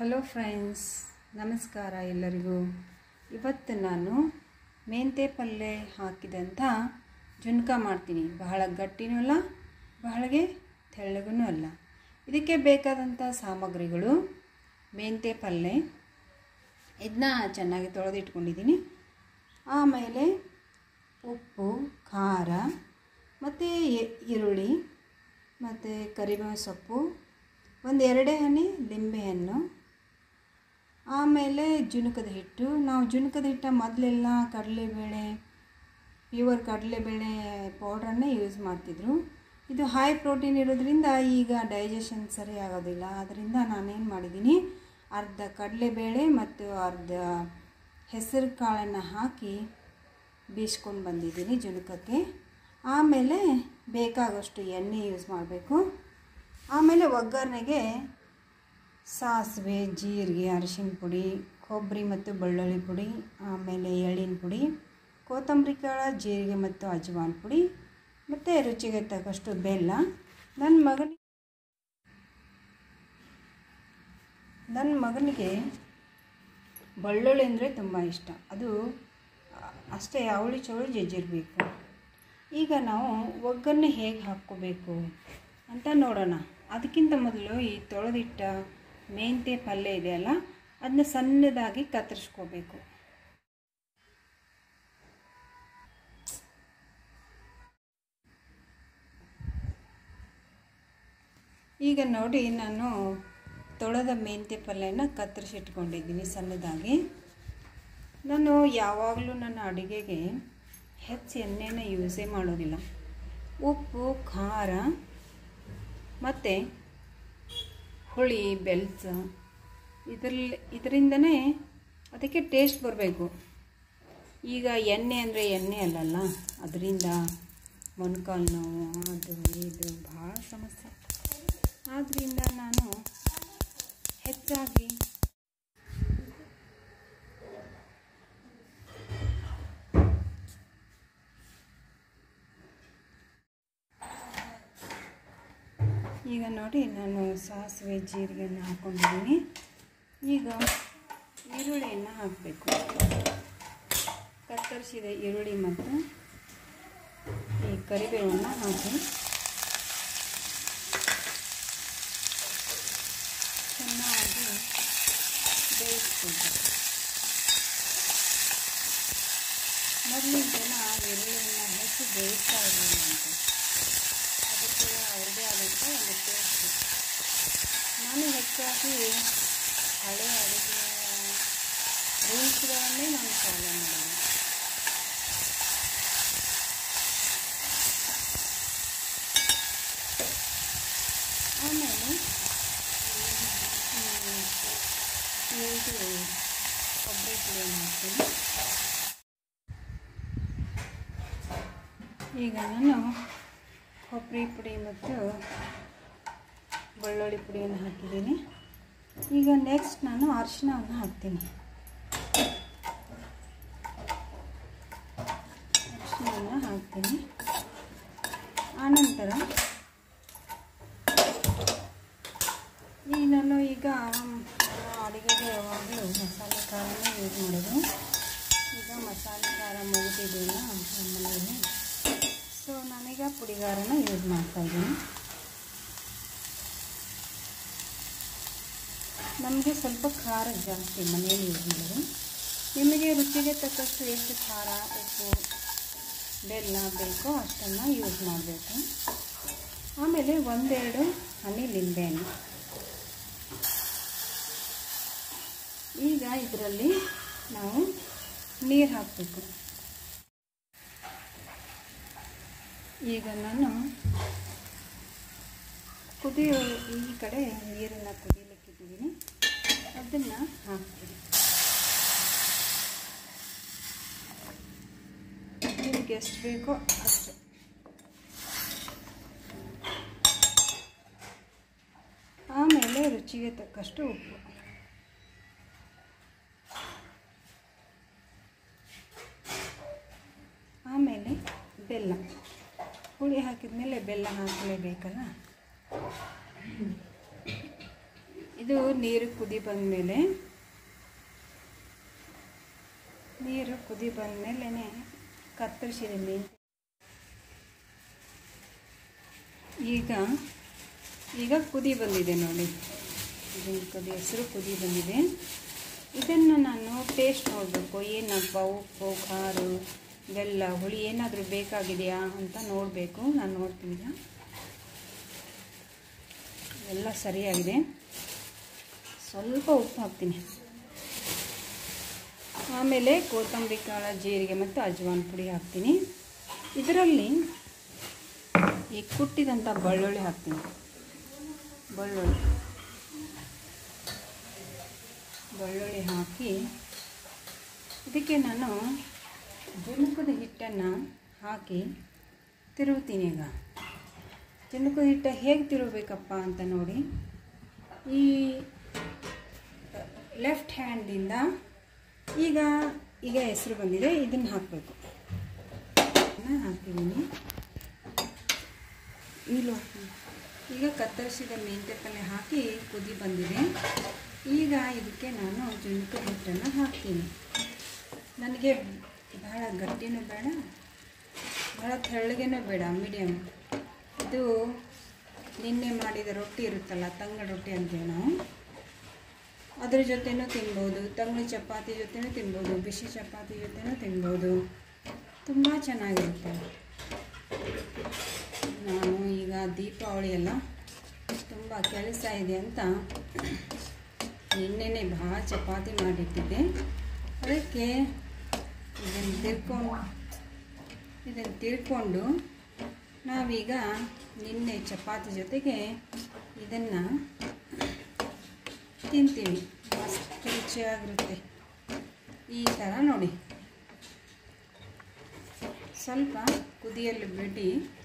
Hello friends ನಮಸ್ಕಾರ ಎಲ್ಲರಿಗೂ ಇವತ್ತು ನಾನು ಮೆಂತೆ ಪಲ್ಯ ಹಾಕಿದಂಥ ಜುನ್ಕ ಮಾಡ್ತೀನಿ ಬಹಳ ಗಟ್ಟಿನೂ ಅಲ್ಲ ಬಹಳಗೆ ತೆಳ್ಳಗೂ ಅಲ್ಲ ಇದಕ್ಕೆ ಬೇಕಾದಂಥ ಸಾಮಗ್ರಿಗಳು ಮೆಂತೆ ಪಲ್ಯ ಇದನ್ನ ಚೆನ್ನಾಗಿ ತೊಳೆದಿಟ್ಕೊಂಡಿದ್ದೀನಿ ಆಮೇಲೆ ಉಪ್ಪು ಖಾರ ಮತ್ತು ಈರುಳ್ಳಿ ಮತ್ತು ಕರಿಬೇವು ಸೊಪ್ಪು ಒಂದು ಎರಡೇ ಹನಿ ಲಿಂಬೆಹಣ್ಣು ಆಮೇಲೆ ಜುನಕದ ಹಿಟ್ಟು ನಾವು ಜುನಕದ ಹಿಟ್ಟ ಮೊದಲೆಲ್ಲ ಕಡಲೆಬೇಳೆ ಪ್ಯೂರ್ ಕಡಲೆಬೇಳೆ ಪೌಡ್ರನ್ನೇ ಯೂಸ್ ಮಾಡ್ತಿದ್ರು ಇದು ಹೈ ಪ್ರೋಟೀನ್ ಇರೋದ್ರಿಂದ ಈಗ ಡೈಜೆಷನ್ ಸರಿ ಆಗೋದಿಲ್ಲ ಅದರಿಂದ ನಾನೇನು ಮಾಡಿದ್ದೀನಿ ಅರ್ಧ ಕಡಲೆಬೇಳೆ ಮತ್ತು ಅರ್ಧ ಹೆಸರು ಕಾಳನ್ನು ಹಾಕಿ ಬೀಸ್ಕೊಂಡು ಬಂದಿದ್ದೀನಿ ಜುನಕಕ್ಕೆ ಆಮೇಲೆ ಬೇಕಾಗೋಷ್ಟು ಎಣ್ಣೆ ಯೂಸ್ ಮಾಡಬೇಕು ಆಮೇಲೆ ಒಗ್ಗರಣೆಗೆ ಸಾಸಿವೆ ಜೀರಿಗೆ ಅರಿಶಿನ ಪುಡಿ ಕೊಬ್ಬರಿ ಮತ್ತು ಬೆಳ್ಳುಳ್ಳಿ ಪುಡಿ ಆಮೇಲೆ ಎಳ್ಳಿನ ಪುಡಿ ಕೊತ್ತಂಬರಿ ಕಾಳು ಜೀರಿಗೆ ಮತ್ತು ಅಜ್ವಾನ್ ಪುಡಿ ಮತ್ತು ರುಚಿಗೆ ತಕ್ಕಷ್ಟು ಬೆಲ್ಲ ನನ್ನ ಮಗನಿಗೆ ನನ್ನ ಮಗನಿಗೆ ಬೆಳ್ಳುಳ್ಳಿ ಅಂದರೆ ತುಂಬ ಇಷ್ಟ ಅದು ಅಷ್ಟೇ ಅವಳಿ ಚವಳಿ ಜಜ್ಜಿರಬೇಕು ಈಗ ನಾವು ಒಗ್ಗರಣೆ ಹೇಗೆ ಹಾಕ್ಕೋಬೇಕು ಅಂತ ನೋಡೋಣ ಅದಕ್ಕಿಂತ ಮೊದಲು ಈ ತೊಳೆದಿಟ್ಟ ಮೆಂತ್ಯ ಪಲ್ಯ ಇದೆಯಲ್ಲ ಅದನ್ನ ಸಣ್ಣದಾಗಿ ಕತ್ತರಿಸ್ಕೋಬೇಕು ಈಗ ನೋಡಿ ನಾನು ತೊಳೆದ ಮೆಂತ್ಯ ಪಲ್ಯನ ಕತ್ತರಿಸಿಟ್ಕೊಂಡಿದ್ದೀನಿ ಸಣ್ಣದಾಗಿ ನಾನು ಯಾವಾಗಲೂ ನನ್ನ ಅಡುಗೆಗೆ ಹೆಚ್ಚು ಎಣ್ಣೆನ ಯೂಸೇ ಮಾಡೋದಿಲ್ಲ ಉಪ್ಪು ಖಾರ ಮತ್ತು ಹುಳಿ ಬೆಲ್ಸ ಇದರಲ್ಲಿ ಇದರಿಂದನೇ ಅದಕ್ಕೆ ಟೇಸ್ಟ್ ಬರಬೇಕು ಈಗ ಎಣ್ಣೆ ಅಂದರೆ ಎಣ್ಣೆ ಅಲ್ಲಲ್ಲ ಅದರಿಂದ ಮೊಣಕಾಲು ನೋವು ಅದು ಇದು ಭಾಳ ಸಮಸ್ಯೆ ಆದ್ದರಿಂದ ನಾನು ಹೆಚ್ಚಾಗಿ ಈಗ ನೋಡಿ ನಾನು ಸಾಸಿವೆ ಜೀರಿಗೆಯನ್ನು ಹಾಕ್ಕೊಂಡಿದ್ದೀನಿ ಈಗ ಈರುಳ್ಳಿಯನ್ನು ಹಾಕಬೇಕು ಕತ್ತರಿಸಿದ ಈರುಳ್ಳಿ ಮತ್ತು ಈ ಕರಿಬೇವನ್ನು ಹಾಕಿ ಚೆನ್ನಾಗಿ ಬೇಯಿಸ್ಬೇಕು ಮೊದಲಿನ ಜನ ಈರುಳ್ಳಿಯನ್ನು ಹೆಚ್ಚು ಬೇಯಿಸ್ತಾ ಇರಲಿಲ್ಲ ಅಂತ ಅದಕ್ಕೆ ಅವ್ರದ್ದೇ ಆದಂಥ ಒಂದು ಟೇಸ್ಟ್ ನಾನು ಹೆಚ್ಚಾಗಿ ಹಳೆ ಅಡುಗೆ ರೂಲ್ಸ್ಗಳನ್ನೇ ನಾನು ಫಾಲೋ ಮಾಡೋದು ಆಮೇಲೆ ಇದು ಕೊಬ್ಬರಿ ಪುಡಿಯನ್ನು ಹಾಕ್ತೀನಿ ಈಗ ನಾನು ಕೊಬ್ಬರಿ ಪುಡಿ ಮತ್ತು ಬೆಳ್ಳುಳ್ಳಿ ಪುಡಿಯನ್ನು ಹಾಕಿದ್ದೀನಿ ಈಗ ನೆಕ್ಸ್ಟ್ ನಾನು ಅರಿಶಿನವನ್ನು ಹಾಕ್ತೀನಿ ಅರಿಶಿನವನ್ನು ಹಾಕ್ತೀನಿ ಆನಂತರ ಈ ನಾನು ಈಗ ಅಡುಗೆಗೆ ಯಾವಾಗಲೂ ಮಸಾಲೆ ಖಾರನೇ ಯೂಸ್ ಮಾಡೋದು ಈಗ ಮಸಾಲೆ ಖಾರ ಮುಗಿದಿದೆಯಲ್ಲ ನಮ್ಮ ಮನೆಯಲ್ಲಿ ಸೊ ನಾನೀಗ ಪುಡಿಗಾರನ ಯೂಸ್ ಮಾಡ್ತಾಯಿದ್ದೀನಿ ನಮಗೆ ಸ್ವಲ್ಪ ಖಾರ ಜಾಸ್ತಿ ಮನೆಯಲ್ಲಿ ಯೂಸ್ ಮಾಡೋದು ನಿಮಗೆ ರುಚಿಗೆ ತಕ್ಕಷ್ಟು ಎಷ್ಟು ಖಾರ ಉಪ್ಪು ಬೆಲ್ಲ ಬೇಕೋ ಅಷ್ಟನ್ನು ಯೂಸ್ ಮಾಡಬೇಕು ಆಮೇಲೆ ಒಂದೆರಡು ಹನಿ ಲಿಂಬೆಹಣ್ಣು ಈಗ ಇದರಲ್ಲಿ ನಾವು ನೀರು ಹಾಕಬೇಕು ಈಗ ನಾನು ಕುದಿಯೋ ಈ ಕಡೆ ನೀರನ್ನು ಕುದಿಲಿಕ್ಕಿದ್ದೀನಿ ಅದನ್ನು ಹಾಕ್ತೀನಿ ನಿಮಗೆ ಎಷ್ಟು ಬೇಕೋ ಅಷ್ಟು ಆಮೇಲೆ ರುಚಿಗೆ ತಕ್ಕಷ್ಟು ಉಪ್ಪು ಆಮೇಲೆ ಬೆಲ್ಲ ಹುಳಿ ಹಾಕಿದ ಮೇಲೆ ಬೆಲ್ಲ ಹಾಕಲೇಬೇಕಲ್ಲ ಇದು ನೀರು ಕುದಿ ಬಂದಮೇಲೆ ನೀರು ಕುದಿ ಬಂದಮೇಲೆ ಕತ್ತರಿಸಿದ ಮೆಂತ್ಯ ಈಗ ಈಗ ಕುದಿ ಬಂದಿದೆ ನೋಡಿ ಇದನ್ನು ಕುದಿ ಹೆಸರು ಕುದಿ ಬಂದಿದೆ ಇದನ್ನು ನಾನು ಟೇಸ್ಟ್ ನೋಡಬೇಕು ಏನಪ್ಪ ಉಪ್ಪು ಖಾರ ಬೆಲ್ಲ ಹುಳಿ ಏನಾದರೂ ಬೇಕಾಗಿದೆಯಾ ಅಂತ ನೋಡಬೇಕು ನಾನು ನೋಡ್ತೀನಿ ಈಗ. ಎಲ್ಲ ಸರಿಯಾಗಿದೆ ಸ್ವಲ್ಪ ಉಪ್ಪು ಹಾಕ್ತೀನಿ ಆಮೇಲೆ ಕೊತ್ತಂಬರಿ ಕಾಳು ಜೀರಿಗೆ ಮತ್ತು ಅಜ್ವಾನ್ ಪುಡಿ ಹಾಕ್ತೀನಿ ಇದರಲ್ಲಿ ಈ ಕುಟ್ಟಿದಂಥ ಬೆಳ್ಳುಳ್ಳಿ ಹಾಕ್ತೀನಿ ಬೆಳ್ಳುಳ್ಳಿ ಬೆಳ್ಳುಳ್ಳಿ ಹಾಕಿ ಇದಕ್ಕೆ ನಾನು ಜುಣುಕದ ಹಿಟ್ಟನ್ನು ಹಾಕಿ ತಿರುಗ್ತೀನಿ ಈಗ ಜುಣುಕದ ಹಿಟ್ಟು ಹೇಗೆ ತಿರುಗಬೇಕಪ್ಪ ಅಂತ ನೋಡಿ ಈ ಲೆಫ್ಟ್ ಹ್ಯಾಂಡಿಂದ ಈಗ ಈಗ ಹೆಸರು ಬಂದಿದೆ ಇದನ್ನು ಹಾಕಬೇಕು ಹಾಕ್ತಿದ್ದೀನಿ ಇಲ್ಲೋ ಈಗ ಕತ್ತರಿಸಿದ ಮೆಂತ್ಯ ಪಲ್ಯ ಹಾಕಿ ಕುದಿ ಬಂದಿದೆ ಈಗ ಇದಕ್ಕೆ ನಾನು ಜುಣುಕ ಹಿಟ್ಟನ್ನು ಹಾಕ್ತೀನಿ ನನಗೆ ಭಾಳ ಗಟ್ಟಿನೂ ಬೇಡ ಭಾಳ ತೆಳ್ಳಗೆನೂ ಬೇಡ ಮೀಡಿಯಮ್ ಇದು ನಿನ್ನೆ ಮಾಡಿದ ರೊಟ್ಟಿ ಇರುತ್ತಲ್ಲ ತಂಗಳ ರೊಟ್ಟಿ ಅಂತೀವಿ ನಾವು ಅದ್ರ ಜೊತೆನೂ ತಿನ್ಬೋದು ತಂಗಳು ಚಪಾತಿ ಜೊತೆನೂ ತಿನ್ಬೋದು ಬಿಸಿ ಚಪಾತಿ ಜೊತೆನೂ ತಿನ್ಬೋದು ತುಂಬ ಚೆನ್ನಾಗಿರುತ್ತೆ ನಾನು ಈಗ ದೀಪಾವಳಿ ಎಲ್ಲ ತುಂಬ ಕೆಲಸ ಇದೆ ಅಂತ ನಿನ್ನೆನೆ ಭಾಳ ಚಪಾತಿ ಮಾಡಿಟ್ಟಿದ್ದೆ ಅದಕ್ಕೆ ಇದನ್ನು ತಿರ್ಕೊಂಡು ಇದನ್ನು ತಿರ್ಕೊಂಡು ನಾವೀಗ ನಿನ್ನೆ ಚಪಾತಿ ಜೊತೆಗೆ ಇದನ್ನು ತಿಂತೀವಿ ಮಸ್ತ್ ರುಚಿಯಾಗಿರುತ್ತೆ ಈ ಥರ ನೋಡಿ ಸ್ವಲ್ಪ ಕುದಿಯಲ್ಲಿ ಬಿಡಿ